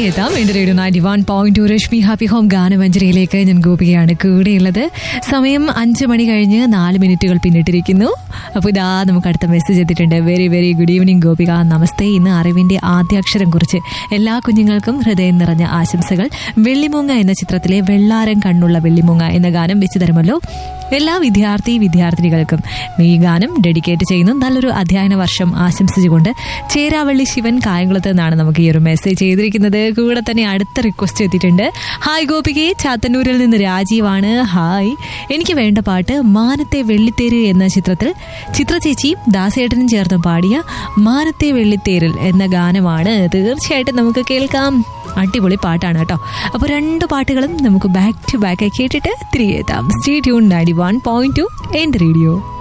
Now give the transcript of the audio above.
എത്താം എന്റെ radio ninety one point two Rashmi happy home ഗാനമഞ്ജരിയിലേക്ക് ഞാൻ ഗോപികയാണ് കൂടെയുള്ളത് സമയം അഞ്ച് മണി കഴിഞ്ഞ് നാല് മിനിറ്റുകൾ പിന്നിട്ടിരിക്കുന്നു അപ്പോൾ ഇതാ നമുക്ക് അടുത്ത മെസ്സേജ് എത്തിയിട്ടുണ്ട് very very good evening Gopika നമസ്തേ ഇന്ന് അറിവിന്റെ ആദ്യാക്ഷരം കുറിച്ച് എല്ലാ കുഞ്ഞുങ്ങൾക്കും ഹൃദയം നിറഞ്ഞ ആശംസകൾ വെള്ളിമൂങ്ങ എന്ന ചിത്രത്തിലെ വെള്ളാരം കണ്ണുള്ള വെള്ളിമൂങ്ങ എന്ന ഗാനം വെച്ച് തരുമല്ലോ എല്ലാ വിദ്യാർത്ഥി വിദ്യാർത്ഥിനികൾക്കും ഈ ഗാനം ഡെഡിക്കേറ്റ് ചെയ്യുന്നു നല്ലൊരു അധ്യയന വർഷം ആശംസിച്ചുകൊണ്ട് ചേരാവള്ളി ശിവൻ കായംകുളത്ത് നിന്നാണ് നമുക്ക് ഈ ഒരു മെസ്സേജ് ചെയ്തിരിക്കുന്നത് കൂടെ തന്നെ അടുത്ത റിക്വസ്റ്റ് എത്തിയിട്ടുണ്ട് ഹായ് ഗോപികെ ചാത്തന്നൂരിൽ നിന്ന് രാജീവാണ് ഹായ് എനിക്ക് വേണ്ട പാട്ട് മാനത്തെ വെള്ളിത്തേര് എന്ന ചിത്രത്തിൽ ചിത്ര ചേച്ചിയും ദാസേട്ടനും ചേർന്ന് പാടിയ മാനത്തെ വെള്ളിത്തേരിൽ എന്ന ഗാനമാണ് തീർച്ചയായിട്ടും നമുക്ക് കേൾക്കാം അടിപൊളി പാട്ടാണ് കേട്ടോ അപ്പോൾ രണ്ട് പാട്ടുകളും നമുക്ക് ബാക്ക് ടു ബാക്ക് കേട്ടിട്ട് തിരികെ എത്താം stay tune ninety one point two എൻ്റെ റേഡിയോ